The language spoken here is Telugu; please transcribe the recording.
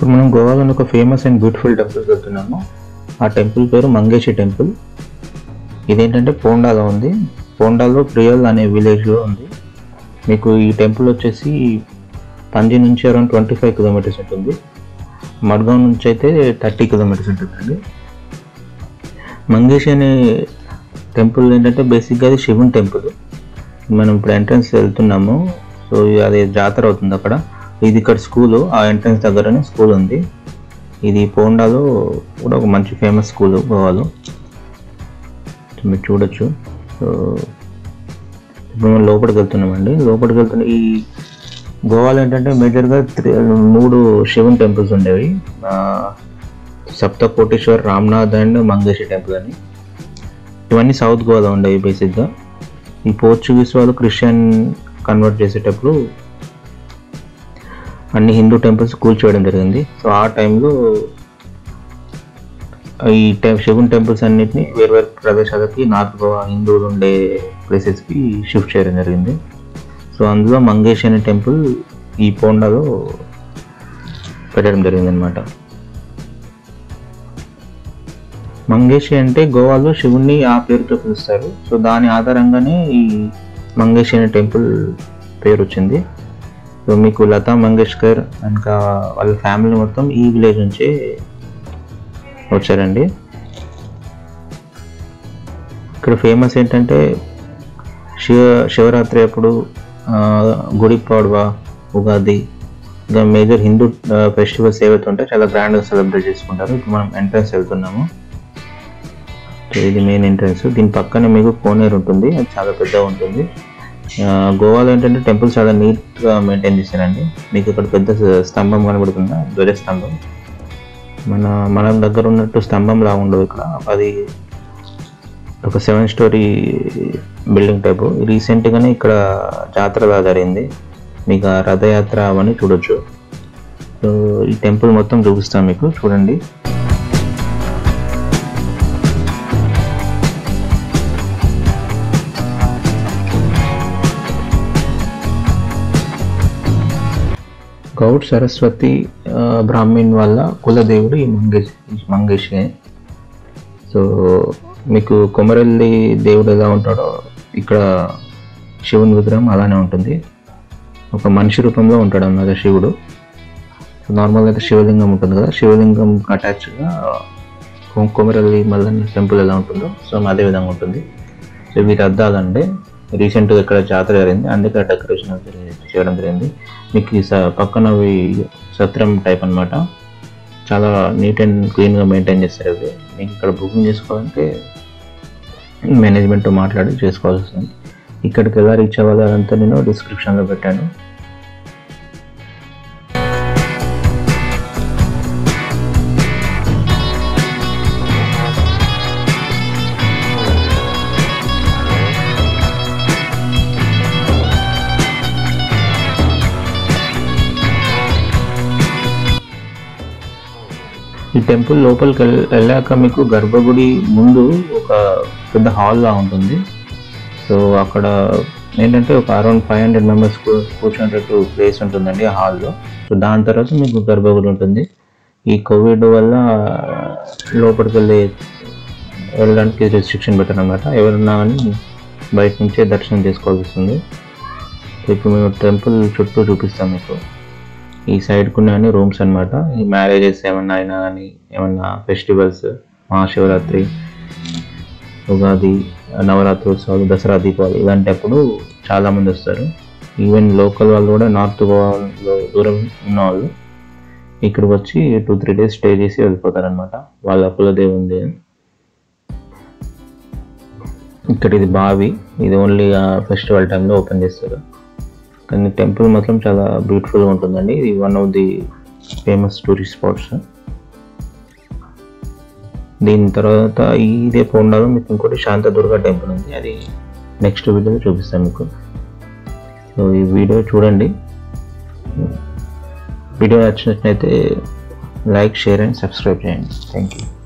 ఇప్పుడు మనం గోవాలోని ఒక ఫేమస్ అండ్ బ్యూటిఫుల్ టెంపుల్ వెళ్తున్నాము ఆ టెంపుల్ పేరు మంగేషి టెంపుల్ ఇదేంటంటే పోండాలో ఉంది పోండాలో ప్రియల్ అనే విలేజ్లో ఉంది మీకు ఈ టెంపుల్ వచ్చేసి పంజి నుంచి అరౌండ్ ట్వంటీ ఫైవ్ కిలోమీటర్స్ ఉంటుంది మడ్గావ్ నుంచి అయితే థర్టీ కిలోమీటర్స్ ఉంటుందండి మంగేష్ అనే టెంపుల్ ఏంటంటే బేసిక్గా అది శివుని టెంపుల్ మనం ఇప్పుడు ఎంట్రన్స్ వెళ్తున్నాము సో అది జాతర అవుతుంది అక్కడ ఇది ఇక్కడ స్కూల్ ఆ ఎంట్రన్స్ దగ్గరనే స్కూల్ ఉంది ఇది పోండాలో కూడా ఒక మంచి ఫేమస్ స్కూల్ గోవాలో సో మీరు చూడొచ్చు సో ఇప్పుడు మనం లోపలికి వెళ్తున్నామండి లోపలికి వెళ్తున్న ఈ గోవాలో ఏంటంటే మేజర్గా త్రీ మూడు శివుని టెంపుల్స్ ఉండేవి ఆ, సప్త కోటేశ్వర్ రామ్నాథ్ అండ్ మంగేషి టెంపుల్ అని ఇవన్నీ సౌత్ గోవాలో ఉండేవి బేసిక్గా ఈ పోర్చుగీస్ వాళ్ళు క్రిస్టియన్ కన్వర్ట్ చేసేటప్పుడు అన్ని హిందూ టెంపుల్స్ కూల్చేయడం జరిగింది సో ఆ టైంలో ఈ టెం శివుని టెంపుల్స్ అన్నిటిని వేరు వేరు ప్రదేశాలకి నార్త్ గోవా హిందువులు ఉండే ప్లేసెస్కి షిఫ్ట్ చేయడం జరిగింది సో అందులో మంగేష్ అనే టెంపుల్ ఈ పోండాలో పెట్టడం జరిగింది అనమాట మంగేషి అంటే గోవాలో శివుణ్ణి ఆ పేరుతో పిలుస్తారు సో దాని ఆధారంగానే ఈ మంగేషి అనే టెంపుల్ పేరు వచ్చింది సో మీకు లతా మంగేష్కర్ ఇంకా వాళ్ళ ఫ్యామిలీ మొత్తం ఈ విలేజ్ నుంచే వచ్చారండి ఇక్కడ ఫేమస్ ఏంటంటే శివ శివరాత్రి అప్పుడు ఆ, గుడి పడవా ఉగాది ఇంకా మేజర్ హిందూ ఫెస్టివల్స్ ఏవైతే ఉంటాయో చాలా గ్రాండ్గా సెలబ్రేట్ చేసుకుంటారు ఇప్పుడు మనం ఎంట్రన్స్ వెళ్తున్నాము సో ఇది మెయిన్ ఎంట్రన్స్ దీని పక్కనే మీకు కోనేరు ఉంటుంది అది చాలా పెద్దగా ఉంటుంది ఆ, గోవాలో ఏంటంటే టెంపుల్ చాలా నీట్గా మెయింటైన్ చేశారండి మీకు ఇక్కడ పెద్ద స్తంభం కనబడుతుందా ధ్వజ స్తంభం మన మనం దగ్గర ఉన్నట్టు స్తంభం లా ఉండవు ఇక్కడ అది ఒక సెవెన్ స్టోరీ బిల్డింగ్ టైపు రీసెంట్గానే ఇక్కడ జాతర జరిగింది మీకు ఆ రథయాత్ర అవన్నీ చూడొచ్చు సో ఈ టెంపుల్ మొత్తం చూపిస్తాం మీకు చూడండి గౌడ్ సరస్వతి ఆ, బ్రాహ్మణ్ వాళ్ళ కులదేవుడు ఈ మంగేష్ ఈ మంగేషే సో మీకు కొమరల్లి దేవుడు ఎలా ఉంటాడో ఇక్కడ శివుని విగ్రహం అలానే ఉంటుంది ఒక మనిషి రూపంలో ఉంటాడు అన్నమాట శివుడు సో నార్మల్గా అయితే శివలింగం ఉంటుంది కదా శివలింగం అటాచ్గా కొమరల్లి మల్లన్న టెంపుల్ ఎలా ఉంటుందో సో అదే విధంగా ఉంటుంది సో వీటి అద్దాలంటే రీసెంట్గా ఇక్కడ జాతర జరిగింది అందుకే డెకరేషన్ చేయడం జరిగింది మీకు ఈ స- పక్కన అవి సత్రం టైప్ అన్నమాట చాలా నీట్ అండ్ క్లీన్గా మెయింటైన్ చేస్తారు అవి మీకు ఇక్కడ బుకింగ్ చేసుకోవాలంటే మేనేజ్మెంట్తో మాట్లాడి చేసుకోవాల్సి వస్తుంది ఇక్కడికి ఎలా రీచ్ అవ్వాలి అదంతా నేను డిస్క్రిప్షన్లో పెట్టాను ఈ టెంపుల్ లోపలికి వెళ్- వెళ్ళాక మీకు గర్భగుడి ముందు ఒక పెద్ద హాల్ లా ఉంటుంది సో అక్కడ ఏంటంటే ఒక అరౌండ్ ఫైవ్ హండ్రెడ్ మెంబర్స్ కూర్చునేటట్టు ప్లేస్ ఉంటుందండి ఆ హాల్లో సో దాని తర్వాత మీకు గర్భగుడి ఉంటుంది ఈ కోవిడ్ వల్ల లోపలికి వెళ్ళి వెళ్ళడానికి రెస్ట్రిక్షన్ పెట్టారు అనమాట ఎవరన్నా కానీ బయట నుంచే దర్శనం చేసుకోవాల్సి వస్తుంది సో ఇప్పుడు మేము టెంపుల్ చుట్టూ చూపిస్తాం మీకు ఈ సైడ్ కొన్ని రూమ్స్ అన్నమాట ఈ మ్యారేజెస్ ఏమన్నా అయినా కానీ ఏమన్నా ఫెస్టివల్స్ మహాశివరాత్రి ఉగాది నవరాత్రోత్సవాలు దసరా దీపావళి ఇలాంటప్పుడు చాలా మంది వస్తారు ఈవెన్ లోకల్ వాళ్ళు కూడా నార్త్ గోవాలో దూరం ఉన్న వాళ్ళు ఇక్కడికి వచ్చి టూ త్రీ డేస్ స్టే చేసి వెళ్ళిపోతారు అనమాట వాళ్ళ కులదేవుంది అని ఇక్కడ ఇది బావి ఇది ఓన్లీ ఫెస్టివల్ టైంలో ఓపెన్ చేస్తారు కానీ టెంపుల్ మాత్రం చాలా బ్యూటిఫుల్గా ఉంటుందండి ఇది one of the famous tourist spots దీని తర్వాత ఇదే పోండాలో మీకు ఇంకోటి శాంతదుర్గ టెంపుల్ ఉంది అది నెక్స్ట్ వీడియోలో చూపిస్తాను మీకు సో ఈ వీడియో చూడండి వీడియో నచ్చినట్లయితే లైక్ షేర్ అండ్ సబ్స్క్రైబ్ చేయండి థ్యాంక్ యూ